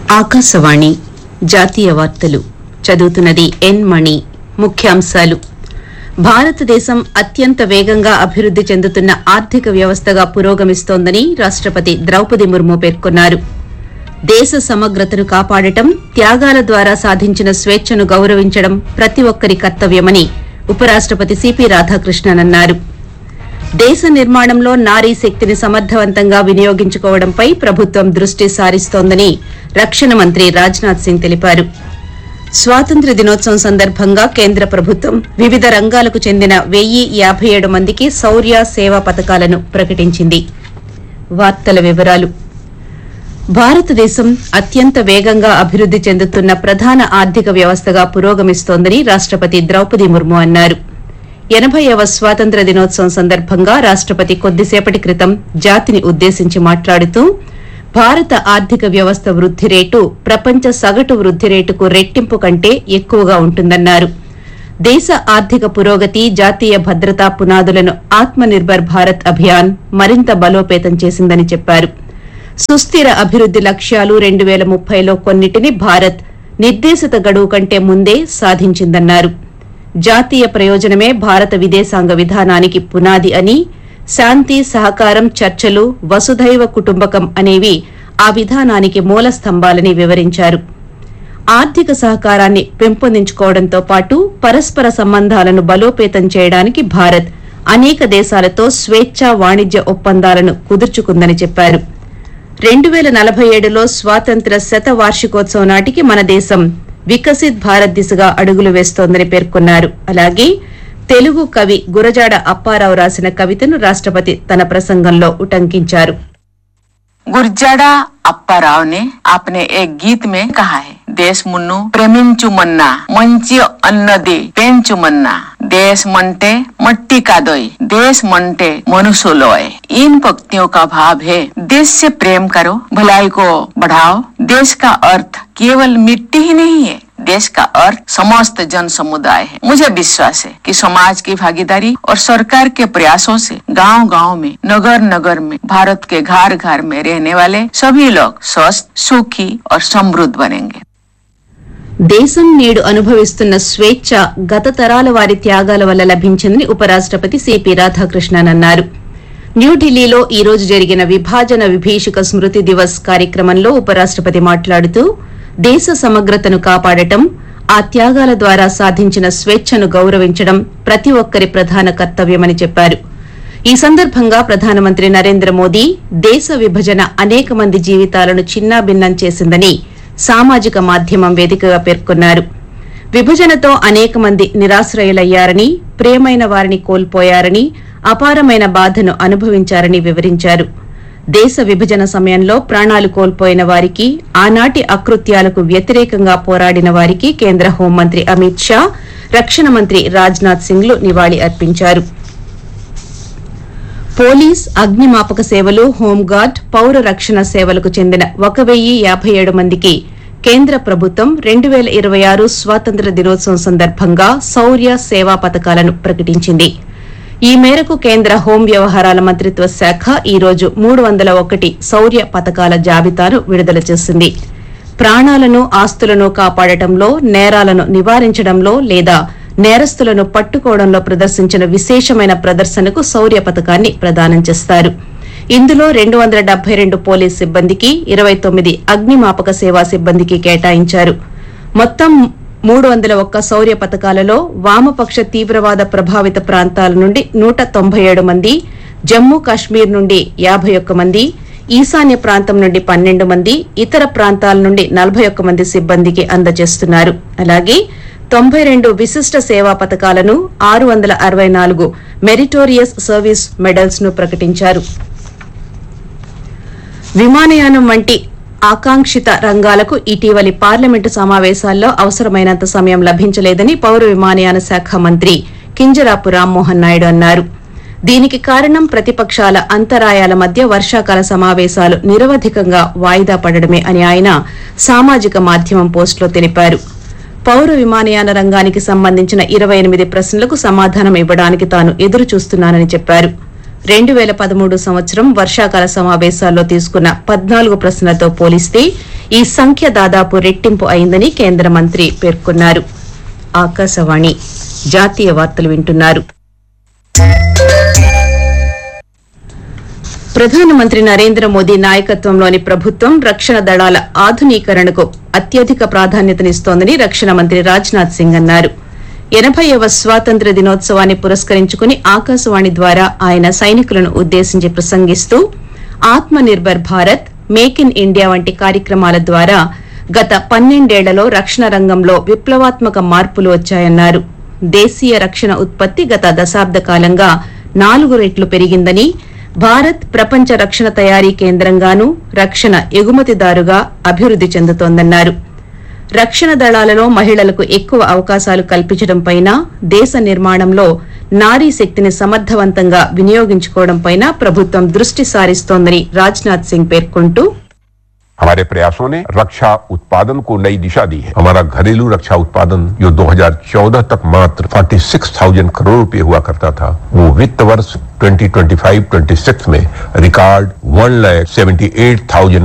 ఆకాశవాణి జాతీయ వార్తలు చదువుతున్నది ఎన్ మణి ముఖ్యాంశాలు భారతదేశం అత్యంత వేగంగా అభివృద్ది చెందుతున్న ఆర్థిక వ్యవస్థగా పురోగమిస్తోందని రాష్టపతి ద్రౌపది ముర్ము పేర్కొన్నారు దేశ సమగ్రతను కాపాడటం త్యాగాల ద్వారా సాధించిన స్వేచ్ఛను గౌరవించడం ప్రతి ఒక్కరి కర్తవ్యమని ఉపరాష్టపతి సిపి రాధాకృష్ణన్ అన్నారు దేశ నిర్మాణంలో నారీ శక్తిని సమర్థవంతంగా వినియోగించుకోవడంపై ప్రభుత్వం దృష్టి సారిస్తోందని రక్షణ మంత్రి రాజ్నాథ్ సింగ్ తెలిపారు స్వాతంత్ర్య దినోత్సవం సందర్భంగా కేంద్ర ప్రభుత్వం వివిధ రంగాలకు చెందిన వెయ్యి యాభై ఏడు మందికి శౌర్య సేవా పథకాలను ప్రకటించింది వార్తల వివరాలు భారతదేశం అత్యంత వేగంగా అభివృద్ది చెందుతున్న ప్రధాన ఆర్థిక వ్యవస్థగా పురోగమిస్తోందని రాష్టపతి ద్రౌపది ముర్ము అన్నారు ఎనభైవ స్వాతంత్ర దినోత్సవం సందర్భంగా రాష్టపతి కొద్దిసేపటి క్రితం జాతిని ఉద్దేశించి మాట్లాడుతూ భారత ఆర్థిక వ్యవస్థ వృద్ది రేటు ప్రపంచ సగటు వృద్ది రేటుకు రెట్టింపు కంటే ఎక్కువగా ఉంటుందన్నారు దేశ ఆర్థిక పురోగతి జాతీయ భద్రతా పునాదులను ఆత్మ నిర్భర్ భారత్ అభియాన్ మరింత బలోపేతం చేసిందని చెప్పారు సుస్థిర అభివృద్ది లక్ష్యాలు రెండు వేల ముప్పైలో కొన్నిటిని భారత్ నిర్దేశిత గడువు కంటే ముందే సాధించిందన్నారు జాతీయ ప్రయోజనమే భారత విదేశాంగ విధానానికి పునాది అని శాంతి సహకారం చర్చలు వసుధైవ కుటుంబకం అనేవి ఆ విధానానికి మూల స్తంభాలని వివరించారు ఆర్థిక సహకారాన్ని పెంపొందించుకోవడంతో పాటు పరస్పర సంబంధాలను బలోపేతం చేయడానికి భారత్ అనేక దేశాలతో స్వేచ్ఛా వాణిజ్య ఒప్పందాలను కుదుర్చుకుందని చెప్పారు రెండు వేల నలభై ఏడులో స్వాతంత్ర శత వార్షికోత్సవం నాటికి మన దేశం వికసిత్ భారత్ దిశగా అడుగులు వేస్తోందని పేర్కొన్నారు అలాగే తెలుగు కవి గురజాడ అప్పారావు రాసిన కవితను రాష్టపతి తన ప్రసంగంలో ఉటంకించారు गुरजाड़ा अप्पा राव ने अपने एक गीत में कहा है देश मुन्नु प्रेमिंचु मन्ना मंची अन्न दे पेंचु मन्ना देश मंटे मट्टी का दोई देश मंटे मनुष्य लोय इन पंक्तियों का भाव है देश से प्रेम करो भलाई को बढ़ाओ देश का अर्थ केवल मिट्टी ही नहीं है देश का अर्थ समस्त जन समुदाय है मुझे विश्वास है कि समाज की भागीदारी और सरकार के प्रयासों से गांव गांव में नगर नगर में भारत के घर घर में रहने वाले सभी लोग स्वस्थ सुखी और समृद्ध बनेंगे దేశం నేడు అనుభవిస్తున్న స్వేచ్ఛ గత తరాల వారి త్యాగాల వల్ల లభించిందని ఉపరాష్టపతి సిపి రాధాకృష్ణన్ అన్నారు న్యూఢిల్లీలో ఈ రోజు జరిగిన విభాజన విభీషిక స్మృతి దివస్ కార్యక్రమంలో ఉపరాష్టపతి మాట్లాడుతూ దేశ సమగ్రతను కాపాడటం ఆ త్యాగాల ద్వారా సాధించిన స్వేచ్ఛను గౌరవించడం ప్రతి ఒక్కరి ప్రధాన కర్తవ్యమని చెప్పారు ఈ సందర్భంగా ప్రధానమంత్రి నరేంద్ర మోదీ దేశ విభజన అనేక మంది జీవితాలను చిన్నాభిన్నం చేసిందని సామాజిక మాధ్యమం వేదికగా పేర్కొన్నారు విభజనతో అనేక మంది నిరాశ్రయులయ్యారని ప్రియమైన వారిని కోల్పోయారని అపారమైన బాధను అనుభవించారని వివరించారు దేశ విభజన సమయంలో ప్రాణాలు కోల్పోయిన వారికి ఆనాటి అకృత్యాలకు వ్యతిరేకంగా పోరాడిన వారికి కేంద్ర హోంమంత్రి అమిత్ షా రక్షణ మంత్రి రాజ్నాథ్ సింగ్లు నివాళి అర్పించారు పోలీస్ అగ్నిమాపక సేవలు హోంగార్డ్ పౌర రక్షణ సేవలకు చెందిన ఒక వెయ్యి యాభై ఏడు మందికి కేంద్ర ప్రభుత్వం రెండు వేల ఇరవై ఆరు స్వాతంత్ర దినోత్సవం సందర్భంగా శౌర్య సేవా పథకాలను ప్రకటించింది ఈ మేరకు కేంద్ర హోం వ్యవహారాల మంత్రిత్వ శాఖ ఈ రోజు మూడు వందల ఒకటి శౌర్య పథకాల జాబితాను విడుదల చేసింది ప్రాణాలను ఆస్తులను కాపాడటంలో నేరాలను నివారించడంలో లేదా నేరస్తులను పట్టుకోవడంలో ప్రదర్శించిన విశేషమైన ప్రదర్శనకు శౌర్య పథకాన్ని ప్రదానం చేస్తారు ఇందులో రెండు వందల డెబ్బై రెండు పోలీస్ సిబ్బందికి ఇరవై తొమ్మిది అగ్నిమాపక సేవా సిబ్బందికి కేటాయించారు మొత్తం మూడు వందల ఒక్క శౌర్య పథకాలలో వామపక్ష తీవ్రవాద ప్రభావిత ప్రాంతాల నుండి నూట తొంభై ఏడు మంది జమ్మూ కాశ్మీర్ నుండి యాభై ఒక్క మంది ఈశాన్య ప్రాంతం నుండి పన్నెండు మంది ఇతర ప్రాంతాల నుండి నలభై ఒక్క మంది సిబ్బందికి అందజేస్తున్నారు అలాగే తొంభై రెండు విశిష్ట సేవా పథకాలను ఆరు వందల అరవై నాలుగు మెరిటోరియస్ సర్వీస్ మెడల్స్ ను ప్రకటించారు విమానయానం వంటి ఆకాంక్షిత రంగాలకు ఇటీవలి పార్లమెంటు సమావేశాల్లో అవసరమైనంత సమయం లభించలేదని పౌర విమానయాన శాఖ మంత్రి కింజరాపు రామ్మోహన్ నాయుడు అన్నారు దీనికి కారణం ప్రతిపక్షాల అంతరాయాల మధ్య వర్షాకాల సమావేశాలు నిరవధికంగా వాయిదా పడడమే అని ఆయన సామాజిక మాధ్యమం పోస్టులో తెలిపారు పౌర విమానయాన రంగానికి సంబంధించిన ఇరవై ఎనిమిది ప్రశ్నలకు సమాధానం ఇవ్వడానికి తాను ఎదురు చూస్తున్నానని చెప్పారు రెండు వేల పదమూడు సంవత్సరం వర్షాకాల సమావేశాల్లో తీసుకున్న పద్నాలుగు ప్రశ్నలతో పోలిస్తే ఈ సంఖ్య దాదాపు రెట్టింపు అయిందని కేంద్ర మంత్రి పేర్కొన్నారు ఆకాశవాణి జాతీయ వార్తలు వింటున్నారు ప్రధానమంత్రి నరేంద్ర మోదీ నాయకత్వంలోని ప్రభుత్వం రక్షణ దళాల ఆధునీకరణకు అత్యధిక ప్రాధాన్యతనిస్తోందని రక్షణ మంత్రి రాజ్నాథ్ సింగ్ అన్నారు ఎనభైవ స్వాతంత్ర్య దినోత్సవాన్ని పురస్కరించుకుని ఆకాశవాణి ద్వారా ఆయన సైనికులను ఉద్దేశించి ప్రసంగిస్తూ Atma Nirbhar Bharat make in India వంటి కార్యక్రమాల ద్వారా గత పన్నెండేళ్లలో రక్షణ రంగంలో విప్లవాత్మక మార్పులు వచ్చాయన్నారు దేశీయ రక్షణ ఉత్పత్తి గత దశాబ్ద కాలంగా నాలుగు రెట్లు పెరిగిందని భారత్ ప్రపంచ రక్షణ తయారీ కేంద్రంగానూ రక్షణ ఎగుమతిదారుగా అభివృద్ది చెందుతోందన్నారు రక్షణ దళాలలో మహిళలకు ఎక్కువ అవకాశాలు కల్పించడంపైన దేశ నిర్మాణంలో నారీ శక్తిని సమర్థవంతంగా వినియోగించుకోవడంపైన ప్రభుత్వం దృష్టి సారిస్తోందని రాజ్నాథ్ సింగ్ పేర్కొంటూ हमारे प्रयासों ने रक्षा उत्पादन को नई दिशा दी है हमारा घरेलू रक्षा उत्पादन जो 2014 तक मात्र 46,000 करोड़ रुपए हुआ करता था वो वित्त वर्ष 2025-26 में record one lakh seventy eight thousand